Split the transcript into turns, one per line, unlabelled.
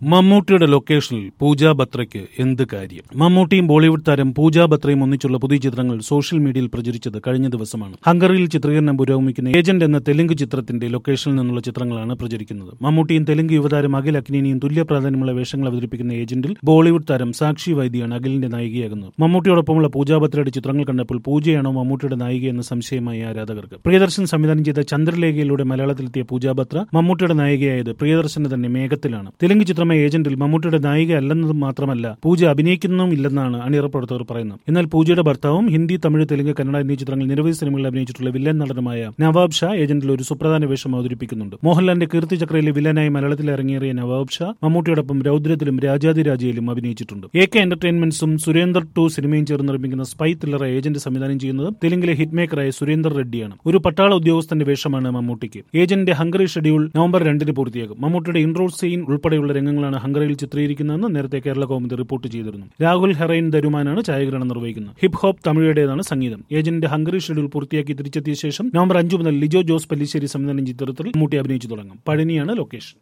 മമ്മൂട്ടിയുടെ ലൊക്കേഷനിൽ പൂജാ ബത്രയ്ക്ക് എന്ത് കാര്യം മമ്മൂട്ടിയും ബോളിവുഡ് താരം പൂജാ ബത്രയും ഒന്നിച്ചുള്ള പുതിയ ചിത്രങ്ങൾ സോഷ്യൽ മീഡിയയിൽ പ്രചരിച്ചത് കഴിഞ്ഞ ദിവസമാണ് ഹംഗറിയിൽ ചിത്രീകരണം പുരോഗമിക്കുന്ന ഏജന്റ് എന്ന തെലുങ്ക് ചിത്രത്തിന്റെ ലൊക്കേഷനിൽ നിന്നുള്ള ചിത്രങ്ങളാണ് പ്രചരിക്കുന്നത് മമ്മൂട്ടിയും തെലുങ്ക് യുവതാരം അഖിൽ അക്നേനിയും തുല്യ പ്രാധാന്യമുള്ള വേഷങ്ങൾ അവതരിപ്പിക്കുന്ന ഏജന്റിൽ ബോളിവുഡ് താരം സാക്ഷി വൈദ്യയാണ് അഖിലിന്റെ നായികയാകുന്നത് മമ്മൂട്ടിയോടൊപ്പമുള്ള പൂജാ ബത്രയുടെ ചിത്രങ്ങൾ കണ്ടപ്പോൾ പൂജയാണോ മമ്മൂട്ടിയുടെ നായിക എന്ന സംശയമായി ആരാധകർക്ക് പ്രിയദർശൻ സംവിധാനം ചെയ്ത ചന്ദ്രലേഖയിലൂടെ മലയാളത്തിലെത്തിയ പൂജാ ബത്ര മമ്മൂട്ടിയുടെ നായികയായത് പ്രിയദർശന് തന്നെ മേഘത്തിലാണ് തെലുങ്ക് ചിത്രമായ ഏജന്റിൽ മമ്മൂട്ടിയുടെ നായിക അല്ലെന്നതും മാത്രമല്ല പൂജ അഭിനയിക്കുന്നുമില്ലെന്നാണ് അണിയറ പ്രവർത്തകർ പറയുന്നത് എന്നാൽ പൂജയുടെ ഭർത്താവും ഹിന്ദി തമിഴ് തെലുങ്ക് കന്നഡ എന്നീ ചിത്രങ്ങളിൽ നിരവധി സിനിമകളിൽ അഭിനയിച്ചിട്ടുള്ള വില്ലൻ നടനുമായ നവാബ് ഷാ ഏജന്റിൽ ഒരു സുപ്രധാന വേഷം അവതരിപ്പിക്കുന്നുണ്ട് മോഹൻലാലിന്റെ കീർത്തി ചക്രയിലെ വില്ലനായി മലയാളത്തിൽ ഇറങ്ങിയേറിയ നവാബ് ഷാ മമ്മൂട്ടിയോടൊപ്പം രൗദ്രത്തിലും രാജാതിരാജയിലും അഭിനയിച്ചിട്ടുണ്ട് എ കെ എന്റർടൈൻമെന്റ്സും സുരേന്ദർ ടു സിനിമയും ചേർന്ന് നിർമ്മിക്കുന്ന സ്പൈ ത്രില്ലർ ഏജന്റ് സംവിധാനം ചെയ്യുന്നത് തെലുങ്കിലെ ഹിറ്റ് മേക്കറായ സുരേന്ദർ റെഡ്ഡിയാണ് ഒരു പട്ടാള ഉദ്യോഗസ്ഥന്റെ വേഷമാണ് മമ്മൂട്ടിക്ക് ഏജന്റിന്റെ ഹംഗറി ഷെഡ്യൂൾ നവംബർ രണ്ടിന് പൂർത്തിയാകും മമ്മൂട്ടിയുടെ ഇൻട്രോ സീൻ ഉൾപ്പെടെയുള്ള രംഗങ്ങളാണ് ഹംഗറിയിൽ ചിത്രീകരിക്കുന്നതെന്ന് നേരത്തെ കേരള കൗമുദി റിപ്പോർട്ട് ചെയ്തിരുന്നു രാഹുൽ ഹെറൈൻ ദരുമാനാണ് ഛായാഗ്രഹണം നിർവഹിക്കുന്നത് ഹിപ് ഹോപ്പ് തമിഴയുടേതാണ് സംഗീതം ഏജന്റിന്റെ ഹംഗറി ഷെഡ്യൂൾ പൂർത്തിയാക്കി തിരിച്ചെത്തിയ ശേഷം നവംബർ അഞ്ചു മുതൽ ലിജോ ജോസ് പല്ലിശ്ശേരി സംവിധാനം ചിത്രത്തിൽ മമ്മൂട്ടി അഭിനയിച്ചു തുടങ്ങും പഴനിയാണ് ലൊക്കേഷൻ